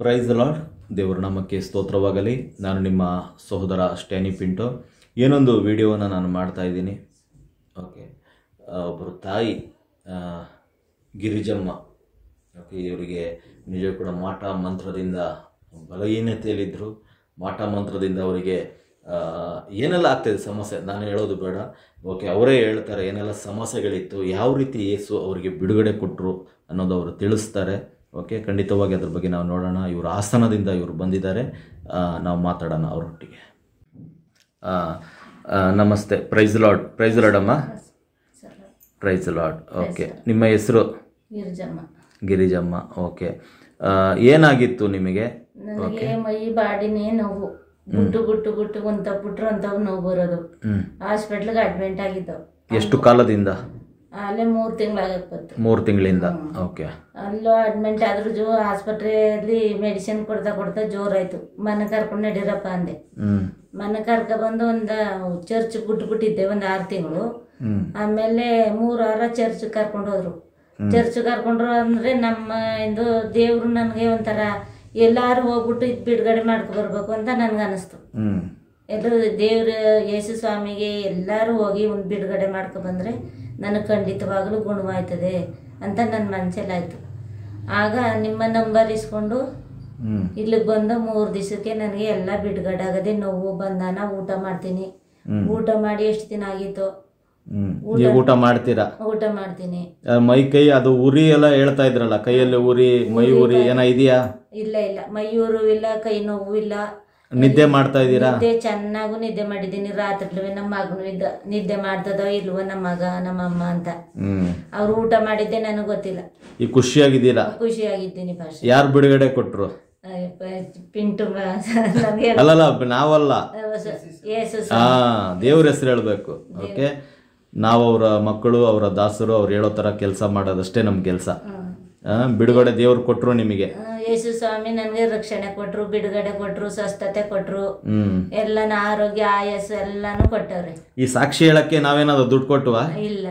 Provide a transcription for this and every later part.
Price lord ದೇವರ ನಾಮಕ್ಕೆ ಸ್ತೋತ್ರವಾಗಲಿ ನಾನು ನಿಮ್ಮ ಸಹೋದರ ಸ್ಟ್ಯಾನಿ ಪಿಂಟೋ ಏನೊಂದು ವಿಡಿಯೋವನ್ನು ನಾನು ಮಾಡ್ತಾ ಇದ್ದೀನಿ ಓಕೆ ಒಬ್ಬರು ತಾಯಿ ಆ, ಗಿರಿಜಮ್ಮ ಓಕೆ ಇವರಿಗೆ ನಿಜ ಕೂಡ ಮಾಟ ಮಂತ್ರದಿಂದ ಬಲಹೀನತೆಯಲ್ಲಿದ್ದರು ಮಾಟ ಮಂತ್ರದಿಂದ ಅವರಿಗೆ ಆ, ಏನೆಲ್ಲ ಆಗ್ತಾಯಿದೆ ಸಮಸ್ಯೆ ನಾನು ಹೇಳೋದು ಬೇಡ ಓಕೆ ಅವರೇ ಹೇಳ್ತಾರೆ ಏನೆಲ್ಲ ಸಮಸ್ಯೆಗಳಿತ್ತು ಯಾವ ರೀತಿ ಯೇಸು ಅವರಿಗೆ ಬಿಡುಗಡೆ ಕೊಟ್ಟರು ಅನ್ನೋದು ಅವರು ತಿಳಿಸ್ತಾರೆ ಓಕೆ ಖಂಡಿತವಾಗಿ ಅದ್ರ ಬಗ್ಗೆ ನಾವು ನೋಡೋಣ ಇವರು ಆಸ್ಥಾನದಿಂದ ಇವರು ಬಂದಿದ್ದಾರೆ ಆ, ನಾವು ಮಾತಾಡೋಣ ಅವರೊಟ್ಟಿಗೆ ಆ, ಆ, ನಮಸ್ತೆ ಪ್ರೈಸ್ ಲಾರ್ಡ್ ಪ್ರೈಸ್ ಲಾರ್ಡ್ ಅಮ್ಮ ಪ್ರೈಸ್ ಲಾರ್ಡ್ ಓಕೆ ನಿಮ್ಮ ಹೆಸರು ಗಿರಿಜಮ್ಮ ಗಿರಿಜಮ್ಮ ಓಕೆ ಆ, ಏನಾಗಿತ್ತು ನಿಮಗೆ ನನಗೆ ಮೈ ಬಾಡಿನೇ ನೋವು ಗುಟ್ಟು ಗುಟ್ಟು ಗುಟ್ಟು ಅಂತ ಬಿಟ್ರು ಅಂತವ್ ನೋವು ಬರೋದು ಹ್ಮ್. ಹಾಸ್ಪಿಟ್ಲಿಗೆ ಅಡ್ಮಿಟ್ ಆಗಿದ್ದವು ಎಷ್ಟು ಕಾಲದಿಂದ ಅಲ್ಲೇ ಮೂರು ತಿಂಗಳಾಗಕ್ಕೆ ಬಂತು ಮೂರು ತಿಂಗಳಿಂದ ಓಕೆ ಅಲ್ಲೂ ಅಡ್ಮಿಟ್ ಆದ್ರೂ ಜೋ ಆಸ್ಪತ್ರೆಯಲ್ಲಿ ಮೆಡಿಸಿನ್ ಕೊಡ್ತಾ ಕೊಡ್ತಾ ಜೋರಾಯ್ತು ಮನೆ ಕರ್ಕೊಂಡು ನಡೀರಪ್ಪ ಅಂದೆ ಹ್ಮ್ ಮನೆ ಕರ್ಕ ಬಂದು ಒಂದು ಚರ್ಚ್ ಬಿಟ್ಬಿಟ್ಟಿದ್ದೆ ಒಂದು ಆರು ತಿಂಗಳು ಹ್ಮ್ ಆಮೇಲೆ ಮೂರು ವಾರ ಚರ್ಚ್ ಕರ್ಕೊಂಡು ಹೋದ್ರು ಚರ್ಚ್ ಕರ್ಕೊಂಡ್ರು ಅಂದ್ರೆ ನಮ್ಮ ಇದು ದೇವ್ರು ನನಗೆ ಒಂಥರ ಎಲ್ಲಾರು ಹೋಗ್ಬಿಟ್ಟು ಇದು ಬಿಡುಗಡೆ ಮಾಡ್ಕೊ ಬರ್ಬೇಕು ಅಂತ ನನ್ಗೆ ಅನಿಸ್ತು ಹ್ಮ್ ಎಲ್ಲರೂ ದೇವ್ರ ಯೇಸು ಸ್ವಾಮಿಗೆ ಎಲ್ಲರೂ ಹೋಗಿ ಒಂದು ಬಿಡುಗಡೆ ಮಾಡ್ಕೊ ಬಂದ್ರೆ ನನಗೆ ಖಂಡಿತವಾಗಲೂ ಗುಣವಾಯ್ತದೆ ಅಂತ ನನ್ನ ಮನಸ್ಸಲ್ಲಾಯ್ತು ಆಗ ನಿಮ್ಮ ನಂಬರ್ ಇಸ್ಕೊಂಡು ಹ್ಮ್ ಇಲ್ಲಿಗೆ ಬಂದು ಮೂರು ದಿವಸಕ್ಕೆ ನನಗೆ ಎಲ್ಲ ಬಿಡುಗಡೆ ಆಗದೆ ನೋವು ಬಂದಾನ ಊಟ ಮಾಡ್ತೀನಿ ಹ್ಮ್. ಊಟ ಮಾಡಿ ಎಷ್ಟು ದಿನ ಆಗಿತ್ತು ಹ್ಮ್ ನೀವು ಊಟ ಮಾಡ್ತೀರಾ ಊಟ ಮಾಡ್ತೀನಿ ಆ, ಮೈ ಕೈ ಅದು ಉರಿ ಎಲ್ಲ ಹೇಳ್ತಾ ಇದ್ರಲ್ಲ ಕೈಯಲ್ಲಿ ಉರಿ ಮೈ ಉರಿ ಏನೋ ಇದೆಯಾ ಇಲ್ಲ ಇಲ್ಲ ಮೈಯೂರು ಇಲ್ಲ ಕೈ ನೋವು ಇಲ್ಲ ನಿದ್ದೆ ಮಾಡ್ತಾ ಇದ್ದೀರಾ ನಿದ್ದೆ ಚೆನ್ನಾಗೂ ನಿದ್ದೆ ಮಾಡಿದ್ದೀನಿ ರಾತ್ರಿ ನಮ್ಮ ಮಗನು ಇದ್ದ ನಿದ್ದೆ ಮಾಡ್ತದೋ ಇಲ್ವೋ ನಮ್ಮ ಮಗ ನಮ್ಮ ಅಮ್ಮ ಅಂತ ಹ್ಮ್ ಅವ್ರು ಊಟ ಮಾಡಿದ್ದೆ ನನಗೆ ಗೊತ್ತಿಲ್ಲ ಈ ಖುಷಿಯಾಗಿದ್ದೀರಾ ಖುಷಿಯಾಗಿದ್ದೀನಿ ಭಾಷೆ ಯಾರು ಬಿಡುಗಡೆ ಕೊಟ್ರು ಪಿಂಟು ನನಗೆ ಅಲ್ಲಲ್ಲ ನಾವಲ್ಲ ಯೇಸು ಹಾ ದೇವ್ರ ಹೆಸರು ಹೇಳ್ಬೇಕು ಓಕೆ ನಾವು ಅವರ ಮಕ್ಕಳು ಅವರ ದಾಸರು ಅವ್ರು ಹೇಳೋ ತರ ಕೆಲಸ ಮಾಡೋದಷ್ಟೇ ನಮ್ ಕೆಲಸ ಬಿಡುಗಡೆ ದೇವ್ರು ಕೊಟ್ರು ನಿಮಗೆ ಯೇಸು ಸ್ವಾಮಿ ನನಗೆ ರಕ್ಷಣೆ ಕೊಟ್ರು ಬಿಡುಗಡೆ ಕೊಟ್ರು ಸ್ವಸ್ಥತೆ ಕೊಟ್ರು ಹ್ಮ್ ಎಲ್ಲನ ಆರೋಗ್ಯ ಆಯಸ್ಸು ಎಲ್ಲಾನು ಕೊಟ್ಟವ್ರೆ ಈ ಸಾಕ್ಷಿ ಹೇಳಕ್ಕೆ ನಾವೇನಾದ್ರು ದುಡ್ಡು ಕೊಟ್ಟವಾ ಇಲ್ಲ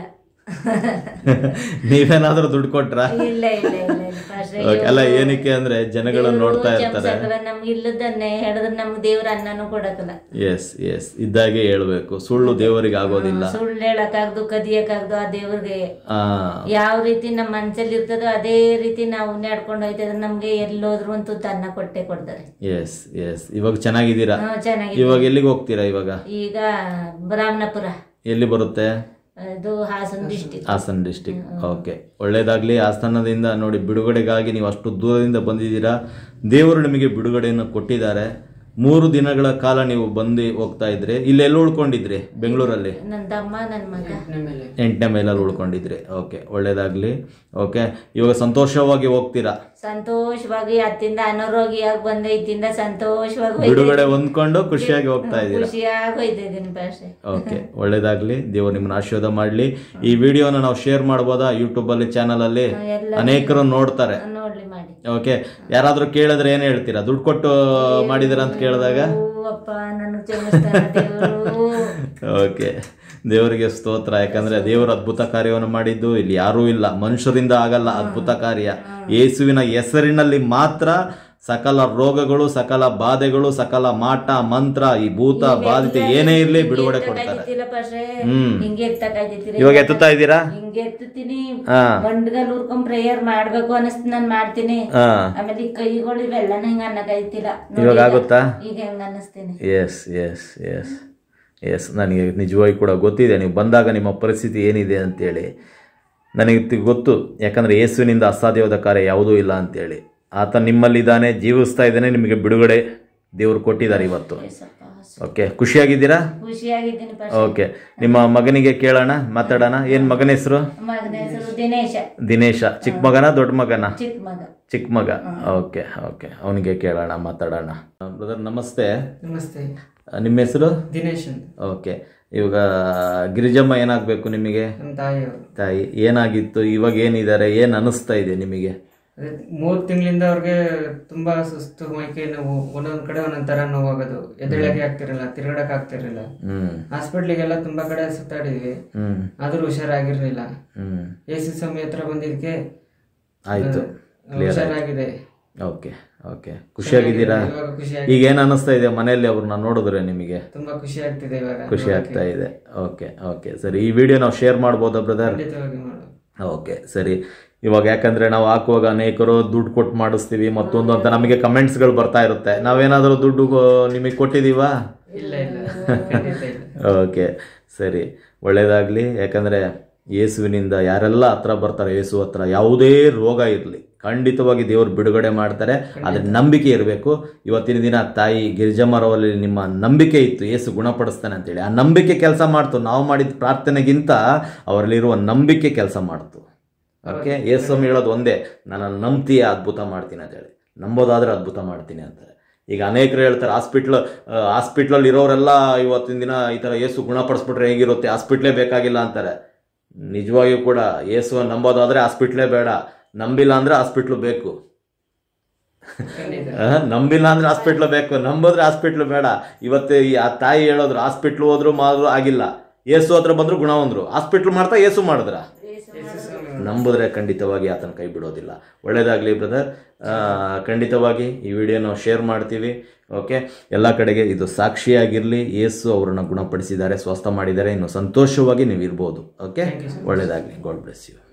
ನೀವೇನಾದ್ರೂ ದುಡ್ಡು ಕೊಟ್ರಾ ಇಲ್ಲ ಇಲ್ಲ ಇಲ್ಲ ಇಲ್ಲ ಪಾಸ್ಟ್ರೆ, Okay, ಅಲ್ಲ ಏನಕ್ಕೆ ಅಂದ್ರೆ ಜನಗಳು ನೋಡ್ತಾ ಇರ್ತಾರೆ ಜಂಸಕಲ ನಮ್ಗೆ ಇಲ್ಲದನ್ನೇ ಹೇಳಿದ್ರೆ ನಮ್ಗೆ ದೇವ್ರ ಅನ್ನನೂ ಕೊಡಕಲ್ಲ ಎಸ್ ಎಸ್ ಇದ್ದಾಗೆ ಹೇಳ್ಬೇಕು ಸುಳ್ಳು ದೇವರಿಗೆ ಆಗೋದಿಲ್ಲ ಸುಳ್ಳು ಹೇಳಕ್ಕಾಗ್ದು ಕದಿಯಕ್ಕಾಗ್ದು ಆ ದೇವ್ರಿಗೆ ಆ ಯಾವ ರೀತಿ ನಮ್ಮ ಮನ್ಸಲ್ಲಿ ಇರ್ತದೋ ಅದೇ ರೀತಿ ನಾವು ನಡ್ಕೊಂಡು ಹೋಯ್ತದ ನಮ್ಗೆ ಎಲ್ಲೋದ್ರು ಅಂತೂ ತನ್ನ ಕೊಟ್ಟೆ ಕೊಡ್ತಾರೆ ಎಸ್ ಎಸ್ ಇವಾಗ ಚೆನ್ನಾಗಿದ್ದೀರಾ ಹ್ಮ್, ಚೆನ್ನಾಗಿ ಇವಾಗ ಎಲ್ಲಿಗೆ ಹೋಗ್ತೀರಾ ಇವಾಗ ಈಗ ಬ್ರಾಹ್ಮಣಪುರ ಎಲ್ಲಿ ಬರುತ್ತೆ ಇದು Hassan district Hassan district okay ಒಳ್ಳೇದಾಗ್ಲಿ ಆಸ್ಥಾನದಿಂದ ನೋಡಿ ಬಿಡುಗಡೆಗಾಗಿ ನೀವು ಅಷ್ಟು ದೂರದಿಂದ ಬಂದಿದ್ದೀರಾ ದೇವರು ನಿಮಗೆ ಬಿಡುಗಡೆಯನ್ನು ಕೊಟ್ಟಿದ್ದಾರೆ ಮೂರು ದಿನಗಳ ಕಾಲ ನೀವು ಬಂದು ಹೋಗ್ತಾ ಇದ್ರಿ ಇಲ್ಲಿ ಎಲ್ಲಿ ಉಳ್ಕೊಂಡಿದ್ರಿ ಬೆಂಗಳೂರಲ್ಲಿ ನನ್ನ ತಮ್ಮ ನನ್ನ ಮಗ ಎಂಟನೇ ಮೈಲಲ್ಲಿ ಉಳ್ಕೊಂಡಿದ್ರಿ ಓಕೆ ಒಳ್ಳೇದಾಗ್ಲಿ ಓಕೆ ಇವಾಗ ಸಂತೋಷವಾಗಿ ಹೋಗ್ತೀರಾ ಸಂತೋಷವಾಗಿ ಹತ್ತಿಂದ ಅನಾರೋಗ್ಯವಾಗಿ ಬಂದ ಇತ್ತಿಂದ ಸಂತೋಷವಾಗಿ ಹೋಯ್ತಾ ಬಿಡುಗಡೆ ಹೊಂದ್ಕೊಂಡು ಖುಷಿಯಾಗಿ ಹೋಗ್ತಾ ಇದ್ದೀರಾ ಖುಷಿಯಾಗಿ ಹೋಯ್ತಾ ಇದ್ದೀನಿ ಭಾಷೆ ಓಕೆ ಒಳ್ಳೇದಾಗ್ಲಿ ದೇವರು ನಿಮ್ಮನ್ನ ಆಶೀರ್ವಾದ ಮಾಡಲಿ ಈ ವಿಡಿಯೋನ ನಾವು ಶೇರ್ ಮಾಡ್ಬೋದಾ ಯೂಟ್ಯೂಬಲ್ಲಿ ಚಾನಲಲ್ಲಿ ಎಲ್ಲ ಅನೇಕರು ನೋಡ್ತಾರೆ ನೋಡ್ಲಿ ಮಾಡಿ ಓಕೆ ಯಾರಾದ್ರೂ ಕೇಳಿದ್ರೆ ಏನ್ ಹೇಳ್ತೀರಾ ದುಡ್ಡು ಕೊಟ್ಟು ಮಾಡಿದಿರ ಅಂತ ಕೇಳಿದಾಗ ಓ ಅಪ್ಪ ನನ್ನ ಕ್ಷಮಿಸ್ತಾನ ದೇವರು ಓಕೆ ದೇವರಿಗೆ ಸ್ತೋತ್ರ ಯಾಕಂದ್ರೆ ದೇವರು ಅದ್ಭುತ ಕಾರ್ಯವನ್ನು ಮಾಡಿದ್ದು ಇಲ್ಲಿ ಯಾರೂ ಇಲ್ಲ ಮನುಷ್ಯರಿಂದ ಆಗಲ್ಲ ಅದ್ಭುತ ಕಾರ್ಯ ಯೇಸುವಿನ ಹೆಸರಿನಲ್ಲಿ ಮಾತ್ರ ಸಕಲ ರೋಗಗಳು ಸಕಲ ಬಾಧೆಗಳು ಸಕಲ ಮಾಟ ಮಂತ್ರ ಈ ಭೂತ ಬಾಧಿತ ಏನೇ ಇರ್ಲಿ ಬಿಡುಗಡೆ ಕೊಡ್ತಾರೆ ಎತ್ತಕ್ಕಾಯ್ತಿಲ್ಲ ಪಾಶ್ರೆ ಹ್ಮ್. ಹಿಂಗೆ ಎತ್ತಕ್ಕಾಯ್ತಿರ ಇವಾಗ ಎತ್ತುತ್ತಾ ಇದ್ದೀರಾ ಹಿಂಗೆ ಎತ್ತುತ್ತೀನಿ ಹಾ ಗಂಡ್ಗಲ್ ಊರ್ಕೊಂಡ್ ಪ್ರೇಯರ್ ಮಾಡ್ಬೇಕು ಅನಿಸ್ತು ನಾನ್ ಮಾಡ್ತೀನಿ ಹಾ ಆಮೇಲೆ ಈ ಕೈಗಳು ಇವೆಲ್ಲನ ಹಿಂಗ ಅನ್ನಕ್ಕಾಯ್ತಿಲ್ಲ ನೋಡಿ ಇವಾಗ ಈಗ. ಆಗುತ್ತಾ ಈಗ ಹೆಂಗ ಅನ್ನಿಸ್ತೀನಿ ಎಸ್ ಎಸ್ ಎಸ್ ಎಸ್ ನನಗೆ ನಿಜವಾಗಿ ಕೂಡ ಗೊತ್ತಿದೆ ನೀವು ಬಂದಾಗ ನಿಮ್ಮ ಪರಿಸ್ಥಿತಿ ಏನಿದೆ ಅಂತೇಳಿ ನನಗೆ ತಿ- ಗೊತ್ತು ಯಾಕಂದರೆ ಯೇಸುವಿನಿಂದ ಅಸಾಧ್ಯವಾದ ಕಾರ್ಯ ಯಾವುದೂ ಇಲ್ಲ ಅಂತೇಳಿ ಆತ ನಿಮ್ಮಲ್ಲಿದ್ದಾನೆ ಜೀವಿಸ್ತಾ ಇದ್ದಾನೆ ನಿಮಗೆ ಬಿಡುಗಡೆ ದೇವರು ಕೊಟ್ಟಿದ್ದಾರೆ ಇವತ್ತು ಏಸಪ್ಪ, ಓಕೆ ಖುಷಿಯಾಗಿದ್ದೀರಾ ಖುಷಿಯಾಗಿದ್ದೀನಿ ಪಾಶ್ರೆ ಓಕೆ ನಿಮ್ಮ ಮಗನಿಗೆ ಕೇಳೋಣ ಮಾತಾಡೋಣ ಏನು ಮಗನ ಹೆಸರು ಮಗನ ಹೆಸರು ದಿನೇಶ ದಿನೇಶ ಚಿಕ್ಕ ಮಗನ ದೊಡ್ಡ ಮಗನ ಚಿಕ್ಕ ಮಗ ಚಿಕ್ಕ ಮಗ ಓಕೆ ಓಕೆ ಅವನಿಗೆ ಕೇಳೋಣ ಮಾತಾಡೋಣ ಬ್ರದರ್ ನಮಸ್ತೆ ನಮಸ್ತೆ ನಿಮ್ಮ ಹೆಸರು ದಿನೇಶ್ ಅಂತ ಓಕೆ ಇವಾಗ ಗಿರಿಜಮ್ಮ ಏನಾಗಬೇಕು ನಿಮಗೆ ನಮ್ಮ ತಾಯಿಯವರು ತಾಯಿ ಏನಾಗಿತ್ತು ಇವಾಗ ಏನಿದ್ದಾರೆ ಏನು ಅನಿಸ್ತಾ ಇದೆ ನಿಮಗೆ ಅದೇ ಮೂರು ತಿಂಗಳಿಂದ ಅವ್ರಿಗೆ ತುಂಬಾ ಸುಸ್ತು ಮೈಕೈ ನೋವು ಒಂದೊಂದ್ ಕಡೆ ಒಂದೊಂದ್ ತರ ನೋವಾಗೋದು ಎದ್ದೇಳಕ್ಕೆ ಆಗ್ತಿರಲಿಲ್ಲ ತಿರ್ಗಡಕ್ ಆಗ್ತಿರ್ಲಿಲ್ಲ ಹ್ಮ್ ಹಾಸ್ಪಿಟ್ಲಿಗೆಲ್ಲ ತುಂಬಾ ಕಡೆ ಸುತ್ತಾಡಿದ್ವಿ ಹ್ಮ್ ಆದ್ರೂ ಹುಷಾರಾಗಿರ್ಲಿಲ್ಲ ಹ್ಮ್ ಎ ಸಿ ಸ್ವಾಮಿ ಹತ್ರ ಬಂದಿದ್ದಕ್ಕೆ ಆಯ್ತು ಹುಷಾರಾಗಿದೆ ಓಕೆ ಓಕೆ ಖುಷಿಯಾಗಿದ್ದೀರಾ ಇವಾಗ ಖುಷಿ ಆಗಿ ಈಗ ಏನು ಅನ್ನಿಸ್ತಾ ಇದೆ ಮನೆಯಲ್ಲಿ ಅವ್ರನ್ನ ನೋಡಿದ್ರೆ ನಿಮಗೆ ತುಂಬಾ ಖುಷಿ ಆಗ್ತಿದೆ ಇವಾಗ ಖುಷಿ ಆಗ್ತಾ ಇದೆ ಓಕೆ ಓಕೆ ಸರಿ ಈ ವಿಡಿಯೋ ನಾವು ಶೇರ್ ಮಾಡ್ಬೋದಾ ಬ್ರದರ್ ಖಂಡಿತವಾಗಿ ಮಾಡು ಓಕೆ ಸರಿ ಇವಾಗ ಯಾಕಂದ್ರೆ ನಾವು ಹಾಕುವಾಗ ಅನೇಕರು ದುಡ್ಡು ಕೊಟ್ಟು ಮಾಡಿಸ್ತೀವಿ ಮತ್ತೊಂದು ಅಂತ ನಮಗೆ ಕಮೆಂಟ್ಸ್ಗಳು ಬರ್ತಾ ಇರುತ್ತೆ ನಾವೇನಾದರೂ ದುಡ್ಡು ನಿಮಗೆ ಕೊಟ್ಟಿದ್ದೀವಾ ಇಲ್ಲ ಇಲ್ಲ ಖಂಡಿತ ಇಲ್ಲ ಓಕೆ ಸರಿ ಒಳ್ಳೇದಾಗಲಿ ಯಾಕಂದರೆ ಯೇಸುವಿನಿಂದ ಯಾರೆಲ್ಲ ಹತ್ರ ಬರ್ತಾರೆ ಯೇಸು ಹತ್ರ ಯಾವುದೇ ರೋಗ ಇರಲಿ ಖಂಡಿತವಾಗಿ ದೇವರು ಬಿಡುಗಡೆ ಮಾಡ್ತಾರೆ ಆದರೆ ನಂಬಿಕೆ ಇರಬೇಕು ಇವತ್ತಿನ ದಿನ ತಾಯಿ ಗಿರಿಜಮ್ಮರವಲ್ಲಿ ನಿಮ್ಮ ನಂಬಿಕೆ ಇತ್ತು ಯೇಸು ಗುಣಪಡಿಸ್ತಾನೆ ಅಂತೇಳಿ ಆ ನಂಬಿಕೆ ಕೆಲಸ ಮಾಡ್ತು ನಾವು ಮಾಡಿದ ಪ್ರಾರ್ಥನೆಗಿಂತ ಅವರಲ್ಲಿರುವ ನಂಬಿಕೆ ಕೆಲಸ ಮಾಡ್ತು ಓಕೆ ಯೇಸ್ವಾಮಿ ಹೇಳೋದು ಒಂದೇ ನಾನು ನಂಬ್ತೀಯ ಅದ್ಭುತ ಮಾಡ್ತೀನಿ ಅಂತ ಹೇಳಿ ನಂಬೋದಾದ್ರೆ ಅದ್ಭುತ ಮಾಡ್ತೀನಿ ಅಂತಾರೆ ಈಗ ಅನೇಕರು ಹೇಳ್ತಾರೆ ಹಾಸ್ಪಿಟ್ಲ್ ಹಾಸ್ಪಿಟ್ಲಲ್ಲಿ ಇರೋರೆಲ್ಲ ಇವತ್ತಿನ ದಿನ ಈ ಥರ ಯೇಸು ಗುಣಪಡಿಸ್ಬಿಟ್ರೆ ಹೇಗಿರುತ್ತೆ ಹಾಸ್ಪಿಟ್ಲೇ ಬೇಕಾಗಿಲ್ಲ ಅಂತಾರೆ ನಿಜವಾಗಿಯೂ ಕೂಡ ಯೇಸುವ ನಂಬೋದಾದ್ರೆ ಹಾಸ್ಪಿಟ್ಲೇ ಬೇಡ ನಂಬಿಲ್ಲ ಅಂದ್ರೆ ಹಾಸ್ಪಿಟ್ಲು ಬೇಕು ಖಂಡಿತ ಆ, ನಂಬಿಲ್ಲ ಅಂದ್ರೆ ಹಾಸ್ಪಿಟ್ಲ್ ಬೇಕು ನಂಬಿದ್ರೆ ಹಾಸ್ಪಿಟ್ಲ್ ಬೇಡ ಇವತ್ತು ಈ ಆ ತಾಯಿ ಹೇಳೋದ್ರು ಹಾಸ್ಪಿಟ್ಲ್ ಹೋದ್ರು ಮಾಡಿದ್ರು ಆಗಿಲ್ಲ ಏಸು ಹತ್ರ ಬಂದ್ರು ಗುಣ ಹೊಂದ್ರು ಹಾಸ್ಪಿಟ್ಲ್ ಮಾಡ್ತಾ ಏಸು ಮಾಡಿದ್ರ ನಂಬಿದ್ರೆ ಖಂಡಿತವಾಗಿ ಆತನ ಕೈ ಬಿಡೋದಿಲ್ಲ ಒಳ್ಳೇದಾಗಲಿ ಬ್ರದರ್ ಖಂಡಿತವಾಗಿ ಈ ವಿಡಿಯೋ ನಾವು ಶೇರ್ ಮಾಡ್ತೀವಿ ಓಕೆ ಎಲ್ಲ ಕಡೆಗೆ ಇದು ಸಾಕ್ಷಿಯಾಗಿರಲಿ ಯೇಸು ಅವರನ್ನು ಗುಣಪಡಿಸಿದ್ದಾರೆ ಸ್ವಸ್ಥ ಮಾಡಿದ್ದಾರೆ ಇನ್ನು ಸಂತೋಷವಾಗಿ ನೀವು ಇರ್ಬೋದು ಓಕೆ ಒಳ್ಳೇದಾಗಲಿ ಗಾಡ್ ಬ್ಲೆಸ್ ಯು